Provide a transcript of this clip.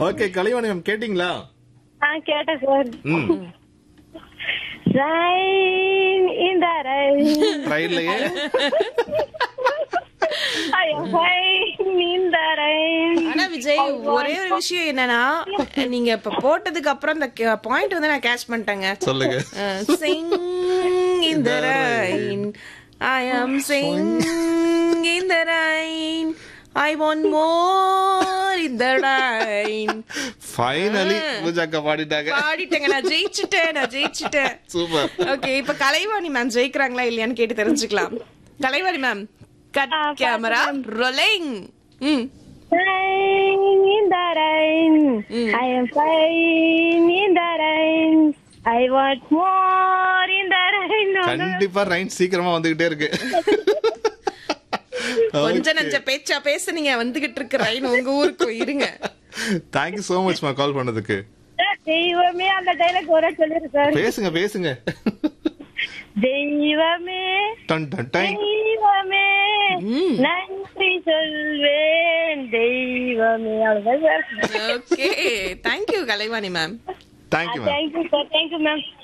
Okay Kalaivani ma'am கேட்டிங்களா ஆ கேட்டேன் sir ம் Rain in the rain. ட்ரைன்லயே I am fine in the rain. ஆனா விஜய் ஒரே ஒரு விஷயம் என்னன்னா நீங்க இப்ப போட்டதுக்கு அப்புறம் இந்த பாயிண்ட் வந்து நான் கேட்ச் பண்ணிட்டேங்க சொல்லுங்க Singh in the rain I am sing in the rain I want more in the rain finally பூஜாக்கா பாடிட்டாங்க பாடிட்டேங்க நான் ஜெயிச்சுட்டேன் நான் ஜெயிச்சுட்டேன் சூப்பர் ஓகே இப்ப கலைவாணி மேம் ஜெயிக்கிறாங்களா இல்லையான்னு கேட்டு தெரிஞ்சுக்கலாம் Kalaivani ma'am cut ah, camera rolling ம் Rain in the rain. I am fine in the rain. I want more in the rain. கண்டிப்பா ரைன் சீக்கிரமா வந்துகிட்டே இருக்கு கொஞ்ச நஞ்ச பேச்சா பேசுனீங்க வந்துகிட்டு இருக்கு ரைன் உங்க ஊருக்கு இருங்க தேங்க்யூ சோ மச் மா கால் பண்ணதுக்கு தெய்வமே அந்த டைலாக் ஒரு சொல்லிரு சார் பேசுங்க பேசுங்க தெய்வமே டன் டன் டன் தெய்வமே நன்றி சொல்வேன் தெய்வமே அவ்வளவுதான் sir okay thank you Kalaivani ma'am thank you ma'am thank you sir thank you ma'am